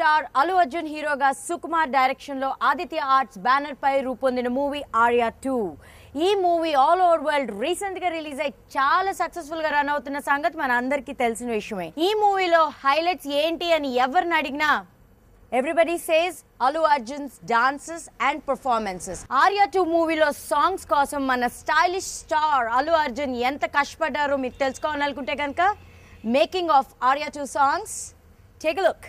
star Allu Arjun హీరోగా Sukumar direction లో Aditya arts banner పై రూపొందిన మూవీ ఆర్యా టూ ఈ movie all over world recent గా రిలీజ్ అయి చాలా సక్సెస్ఫుల్ గా రన్ అవుతున్న సంగతి మన అందరికీ తెలిసిన విషయమే ఈ మూవీలో హైలైట్స్ ఏంటి అని ఎవరిని అడిగినా everybody says Allu Arjun's dances and performances Arya two మూవీలో సాంగ్స్ కోసం మన స్టైలిష్ స్టార్ అల్లు అర్జున్ ఎంత కష్టపడ్డారో మీకు తెలుసుకోవాలనుకుంటే కనుక making of Arya two songs take look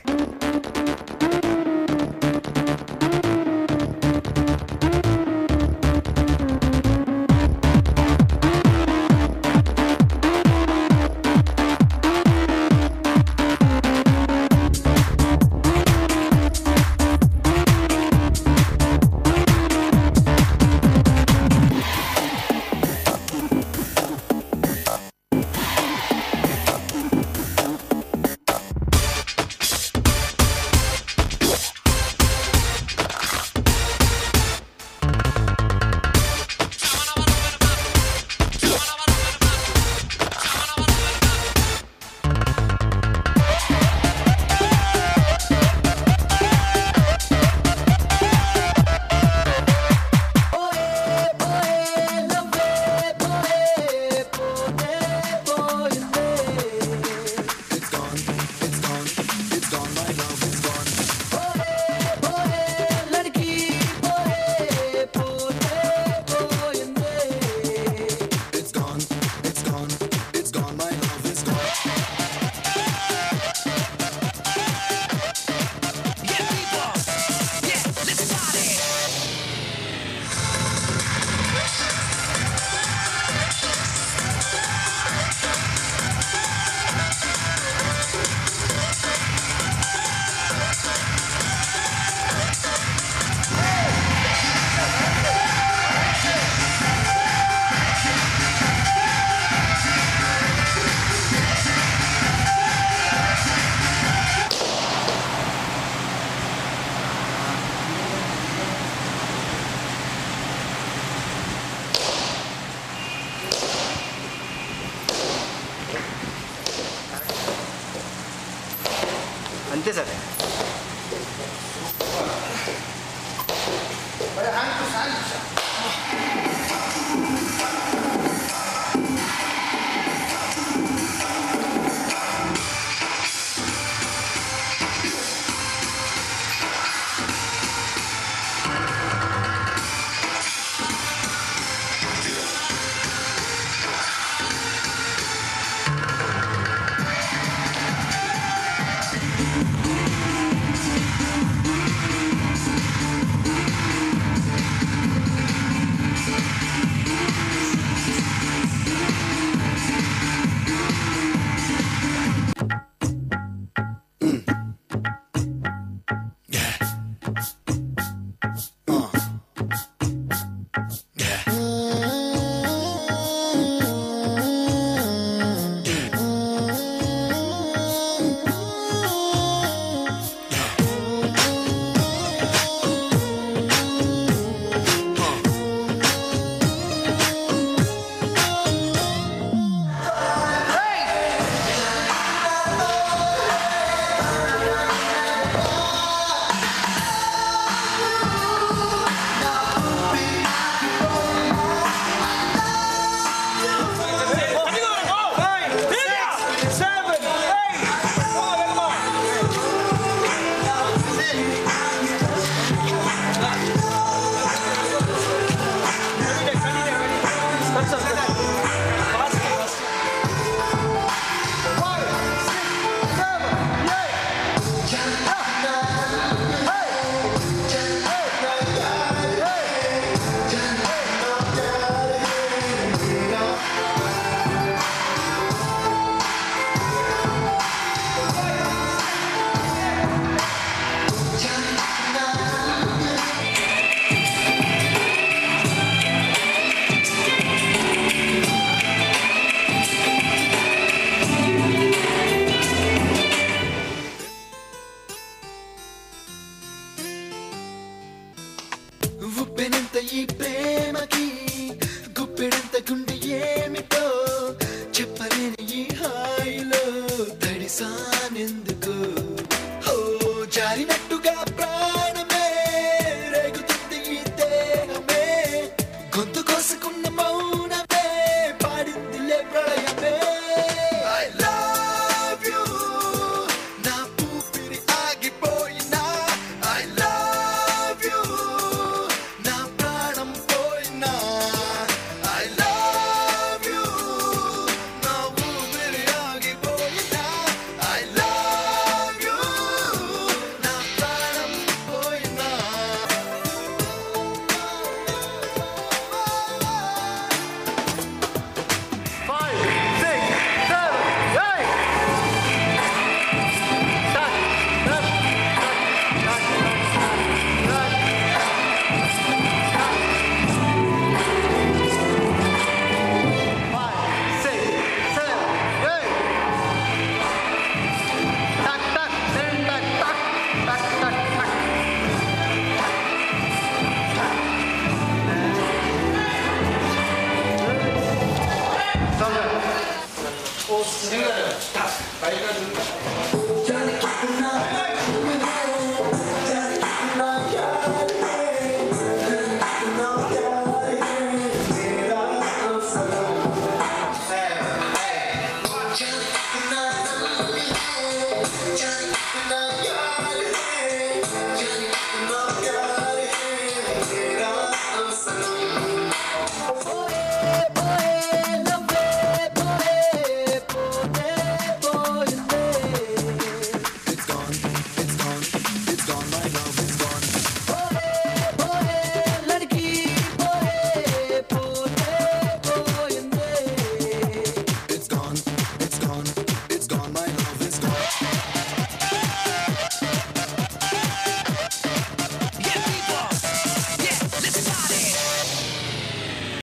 అంతే సార్ ఉప్పెనంత ఈ ప్రేమకి